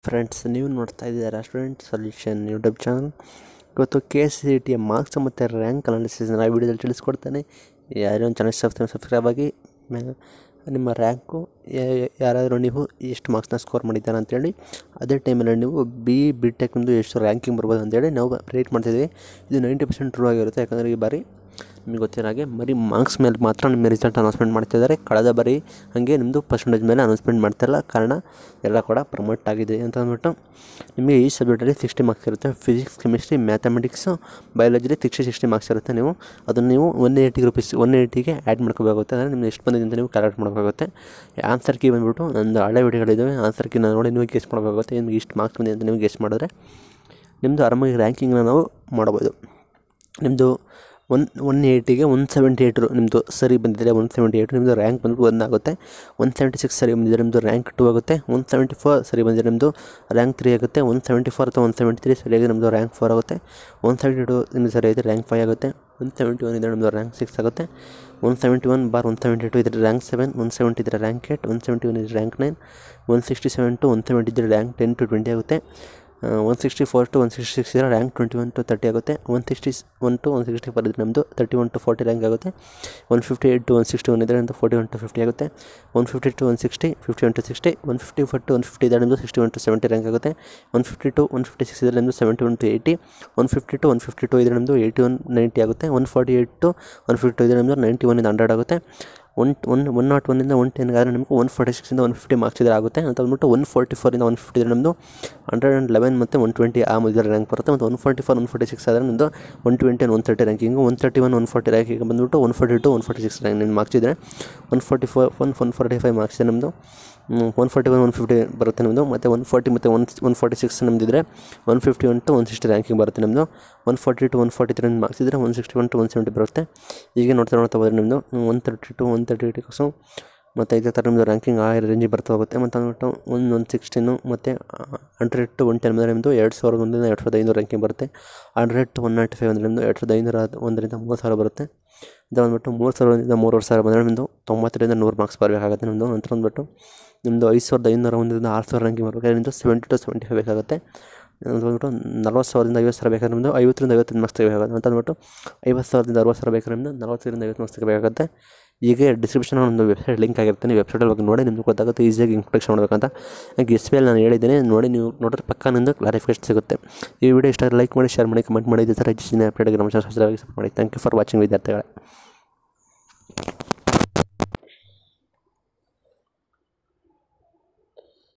friends ನೀವು ನೋಡ್ತಾ ಇದ್ದೀರಾ ಸ್ಟೂಡೆಂಟ್ ಸೊಲ್ಯೂಷನ್ ಯೂಟ್ಯೂಬ್ ಚಾನಲ್ ಇವತ್ತು ಕೆ ಎಸ್ ಸಿ ಟಿಯ ಮಾರ್ಕ್ಸ್ ಮತ್ತು ರ್ಯಾಂಕ್ ಅನಾಲಿಸಿಸ್ನ ಆ ವಿಡಿಯೋದಲ್ಲಿ ತಿಳಿಸ್ಕೊಡ್ತೇನೆ ಯಾರೇ ಒಂದು ಚಾನಲ್ ಸಬ್ಸ್ಕ್ರೈಬ್ ಸಬ್ಸ್ಕ್ರೈಬ್ ಆಗಿ ಆಮೇಲೆ ನಿಮ್ಮ ರ್ಯಾಂಕು ಯಾರಾದರೂ ನೀವು ಎಷ್ಟು ಮಾರ್ಕ್ಸ್ನ ಸ್ಕೋರ್ ಮಾಡಿದ್ದೀರಾ ಅಂತೇಳಿ ಅದೇ ಟೈಮಲ್ಲಿ ನೀವು ಬಿ ಬಿ ಟೆಕ್ನಿಂದು ಎಷ್ಟು ರ್ಯಾಂಕಿಂಗ್ ಬರ್ಬೋದು ಅಂತೇಳಿ ನಾವು ರೇಟ್ ಮಾಡ್ತಿದ್ದೀವಿ ಇದು ನೈಂಟಿ ಪರ್ಸೆಂಟ್ ಟ್ರೂ ಆಗಿರುತ್ತೆ ಯಾಕಂದರೆ ಈ ಬಾರಿ ನಿಮಗೆ ಗೊತ್ತಿರೋ ಹಾಗೆ ಬರೀ ಮಾರ್ಕ್ಸ್ ಮೇಲೆ ಮಾತ್ರ ನಿಮ್ಮ ರಿಸಲ್ಟ್ ಅನೌನ್ಸ್ಮೆಂಟ್ ಮಾಡ್ತಿದ್ದಾರೆ ಕಳೆದ ಬಾರಿ ಹಾಗೆ ನಿಮ್ಮದು ಪರ್ಸೆಂಟೇಜ್ ಮೇಲೆ ಅನೌನ್ಸ್ಮೆಂಟ್ ಮಾಡ್ತಿಲ್ಲ ಕಾರಣ ಎಲ್ಲ ಕೂಡ ಪ್ರಮೋಟ್ ಆಗಿದೆ ಅಂತ ಅಂದ್ಬಿಟ್ಟು ನಿಮಗೆ ಈ ಸಬ್ಜೆಕ್ಟಲ್ಲಿ ಸಿಕ್ಸ್ಟಿ ಮಾರ್ಕ್ಸ್ ಇರುತ್ತೆ ಫಿಸಿಕ್ಸ್ ಕೆಮಿಸ್ಟ್ರಿ ಮ್ಯಾಥಮೆಟಿಕ್ಸು ಬಯಾಲಜಿಲಿ ಸಿಕ್ಸ್ಟಿ ಸಿಕ್ಸ್ಟಿ ಮಾರ್ಕ್ಸ್ ಇರುತ್ತೆ ನೀವು ಅದನ್ನು ನೀವು ಒನ್ ಏಯ್ಟಿ ರುಪೀಸ್ ಒನ್ ಏಯ್ಟಿಗೆ ಆ್ಯಡ್ ಮಾಡ್ಕೋಬೇಕಾಗುತ್ತೆ ಅಂದರೆ ನಿಮ್ಗೆ ಎಷ್ಟು ಬಂದಿದೆ ಅಂತ ನೀವು ಕ್ಯಾಲ್ಕುಲೇಟ್ ಮಾಡಬೇಕಾಗುತ್ತೆ ಆನ್ಸರ್ ಕೀ ಬಂದುಬಿಟ್ಟು ನಂದು ಹಳೆ ವಿಡಿಯೋಗಳಿದ್ದಾವೆ ಆನ್ಸರ್ ಕೀನ ನೋಡಿ ನೀವು ಗೆಸ್ ಮಾಡಬೇಕಾಗುತ್ತೆ ನಿಮ್ಗೆ ಇಷ್ಟು ಮಾರ್ಕ್ಸ್ ಬಂದಿದೆ ಅಂತ ನೀವು ಗೆಸ್ ಮಾಡಿದ್ರೆ ನಿಮ್ಮದು ಆರಾಮಾಗಿ ರ್ಯಾಂಕಿಂಗ್ನ ನಾವು ಮಾಡ್ಬೋದು ನಿಮ್ಮದು ಒನ್ ಒನ್ ಏಯ್ಟಿಗೆ ಒನ್ ಸೆವೆಂಟಿ ಏಯ್ಟ್ ನಿಮ್ಮದು ಸರಿ ಬಂದಿದ್ದರೆ ಒನ್ ಸೆವೆಂಟಿ ಏಯ್ಟ್ ನಿಮ್ಮದು ರ್ಯಾಂಕ್ ಬಂದ್ಬಿಟ್ಟು ಒನ್ ಆಗುತ್ತೆ ಒನ್ ಸೆವೆಂಟಿ ಸಿಕ್ಸ್ ಸರಿ ಬಂದಿದ್ದರೆ ನಿಮ್ಮದು ರ್ಯಾಂಕ್ ಟು ಆಗುತ್ತೆ ಒನ್ ಸೆವೆಂಟಿ ಫೋರ್ ಸರಿ ಬಂದಿದ್ದರೆ ನಿಮ್ಮದು ರ್ಯಾಂಕ್ ತ್ರೀ ಆಗುತ್ತೆ ಒನ್ ಸೆವೆಂಟಿ ಫೋರ್ ಅಥವಾ ಒನ್ ಸೆವೆಂಟಿ ತ್ರೀ ಸರಿಯಾಗಿ ನಿಮ್ಮದು ರ್ಯಾಂಕ್ ಫೋರ್ ಆಗುತ್ತೆ ಒನ್ ಸೆವೆಂಟಿ ಟು ನಿಮ್ಮದು ಸರಿ ಇದೆ ರ್ಯಾಂಕ್ ಫೈವ್ ಆಗುತ್ತೆ ಒನ್ ಸೆವೆಂಟಿ ಒನ್ ಇದ್ದರೆ ನಿಮ್ಮದು ರ್ಯಾಂಕ್ ಸಿಕ್ಸ್ ಆಗುತ್ತೆ one seventy one bar one seventy two ಇದ್ದರೆ ರ್ಯಾಂಕ್ ಸೆವೆನ್ ಒನ್ ಸೆವೆಂಟಿ ಇದ್ದರೆ rank eight one seventy one ಇದ್ದರೆ rank nine one sixty seven to one seventy ಇದ್ದರೆ rank ten to twenty ಆಗುತ್ತೆ one sixty four to one sixty six ಇರೋ rank twenty one to thirty ಆಗುತ್ತೆ one sixty one to one sixty four ಇದ್ದರೆ ನಮ್ಮದು thirty one to forty rank ಆಗುತ್ತೆ one fifty eight to one sixty one ಇದ್ದರೆ ನಮ್ಮದು forty one to fifty ಆಗುತ್ತೆ one fifty to one sixty fifty one to sixty one fifty four to one fifty ಇದ್ದರೆ ನಮ್ಮದು sixty one to seventy rank ಆಗುತ್ತೆ one fifty to one fifty six ಇದ್ದರೆ ನಮ್ಮದು seventy one to eighty one fifty to one fifty two ಇದ್ದರೆ ನಮ್ಮದು eighty one ninety ಆಗುತ್ತೆ one forty eight to one fifty two ಇದ್ದರೆ ನಮ್ಮದು ninety one ಇಂದ hundred ಆಗುತ್ತೆ one one one nought ಒನ್ನಿಂದ one ಟೆನ್ಗಾದರೆ ನಮಗೆ ಒನ್ ಫಾರ್ಟಿ ಸಿಕ್ಸಿಂದ ಒನ್ ಫಿಫ್ಟಿ ಮಾರ್ಕ್ಸ್ ಇದ್ರೆ ಆಗುತ್ತೆ ಅಂತ ಅಂದ್ಬಿಟ್ಟು ಒನ್ ಫೋರ್ಟಿ ಫೋರಿಂದ ಒನ್ ಫಿಫ್ಟಿ ಇದ್ರೆ ನಮ್ಮದು ಹಂಡ್ರೆಡ್ ಆ್ಯಂಡ್ ಲೆವೆನ್ ಮತ್ತು ಒನ್ ಟ್ವೆಂಟಿ ಆ ಮಧ್ಯೆ ರ್ಯಾಂಕ್ ಬರುತ್ತೆ ಮತ್ತು one forty four one forty six ಆದರೆ ನಮ್ಮದು one twenty and one thirty ranking one thirty one one forty ranking ಬಂದುಬಿಟ್ಟು one forty to one forty six rank ನಿಮ್ಮ marks ಇದ್ದರೆ one forty four one one forty five marks ಇದೆ ನಮ್ಮದು one forty one one fifty ಬರುತ್ತೆ ನಮ್ಮದು ಮತ್ತು one forty ಮತ್ತು one one forty six ನಮ್ಮದಿದ್ರೆ one fifty one to one sixty ranking ಬರುತ್ತೆ ನಮ್ಮದು one forty to one forty three marks ಇದ್ದರೆ one sixty one to one seventy ಬರುತ್ತೆ ಹೀಗೆ ನೋಡ್ತಾ ನೋಡ್ತಾ ಹೋದರೆ ನಿಮ್ಮದು one thirty to one thirty ಏಯ್ಟಿಕ್ಸು ಮತ್ತು ಇದೇ ಥರ ನಿಮ್ಮದು ರ್ಯಾಂಕಿಂಗ್ ಆ ರೇಂಜಿಗೆ ಬರ್ತಾ ಹೋಗುತ್ತೆ ಮತ್ತು ಅಂದ್ಬಿಟ್ಟು ಒನ್ ಒನ್ ಸಿಕ್ಸ್ಟೀನು ಮತ್ತು ಹಂಡ್ರೆಡ್ ಟು ಒನ್ ಟೆನ್ ಅಂದರೆ ನಿಮ್ಮದು ಎರಡು ಸಾವಿರದ ಒಂದರಿಂದ ಎರಡು ಸಾವಿರದ ಐನೂರು ರ್ಯಾಂಕಿಂಗ್ ಬರುತ್ತೆ hundred to one ninety five ಅಂದರೆ ನಿಮ್ಮದು ಎರಡು ಸಾವಿರದ ಐನೂರ ಒಂದರಿಂದ ಮೂರು ಸಾವಿರ ಬರುತ್ತೆ ಇದು ಬಂದ್ಬಿಟ್ಟು ಮೂರು ಸಾವಿರದಿಂದ ಮೂರುವರೆ ಸಾವಿರ ಬಂದರೆ ನಿಮ್ಮದು ತೊಂಬತ್ತರಿಂದ ನೂರು ಮಾರ್ಕ್ಸ್ ಬರಬೇಕಾಗುತ್ತೆ ನಿಮ್ಮದು ನಂತರ ಬಂದ್ಬಿಟ್ಟು ನಿಮ್ಮದು ಐದು ಸಾವಿರದ ಐನೂರ ಒಂದರಿಂದ ಆರು ಸಾವಿರ ರ್ಯಾಂಕಿಂಗ್ ಬರಬೇಕಾದ್ರೆ ನಿಮ್ಮದು ಸೆವೆಂಟಿ ಟು ಸೆವೆಂಟಿ ಫೈವ್ ಬೇಕಾಗುತ್ತೆ ಅಂದ್ಬಿಟ್ಟು ನಲ್ವತ್ತು ಸಾವಿರದಿಂದ ಐವತ್ತು ಸಾವಿರ ಬೇಕಾದ್ರೆ ನಿಮ್ಮದು ಐವತ್ತರಿಂದ ಐವತ್ತೈದು ಮಾರ್ಕ್ಸ್ ತೆಗಿಬೇಕಾಗುತ್ತೆ ಅಂತ ಅಂದ್ಬಿಟ್ಟು ಐವತ್ತು ಸಾವಿರದಿಂದ ಅರವತ್ತು ಸಾವಿರ ಬೇಕಾದ್ರೆ ನಿಮ್ಮದು ನಲ್ವತ್ತರಿಂದ ಐವತ್ತು ಮಾರ್ಕ್ಸ್ ತೆಗಿಬೇಕಾಗುತ್ತೆ ಹೀಗೆ ಡಿಸ್ಕ್ರಿಪ್ಷನ್ ಒಂದು ವೆಬ್ಸೈಟ್ ಲಿಂಕ್ ಆಗಿರುತ್ತೆ ನೀವು ವೆಬ್ಸೈಟಲ್ಲಿ ಹೋಗಿ ನೋಡಿ ನಿಮ್ಗೆ ಗೊತ್ತಾಗುತ್ತೆ ಈಸಿಯಾಗಿ ಇಂಟ್ರೊಡಕ್ಷನ್ ಮಾಡಬೇಕಂತ ಹಾಗೆ ಎಸ್ ಬಿ ಎಲ್ ನಾನು ಹೇಳಿದ್ದೀನಿ ನೋಡಿ ನೀವು ನೋಡಿದ್ರೆ ಪಕ್ಕ ನಿಂದು ಕ್ಲಾರಿಫಿಕೇಶನ್ ಸಿಗುತ್ತೆ ಈ ವಿಡಿಯೋ ಇಷ್ಟ ಲೈಕ್ ಮಾಡಿ ಶೇರ್ ಮಾಡಿ ಕಮೆಂಟ್ ಮಾಡಿ ಇದೇ ಥರ ಹೆಚ್ಚಿನ ಅಪ್ಡೇಟ್ಗೆ ನಮ್ಮ ಚಾನಲ್ ಸಬ್ಸ್ಕ್ರೈಬ್ ಮಾಡಿ ಥ್ಯಾಂಕ್ ಯು ಫಾರ್ ವಾಚಿಂಗ್ ವಿದ್ಯಾರ್ಥಿಗಳೇ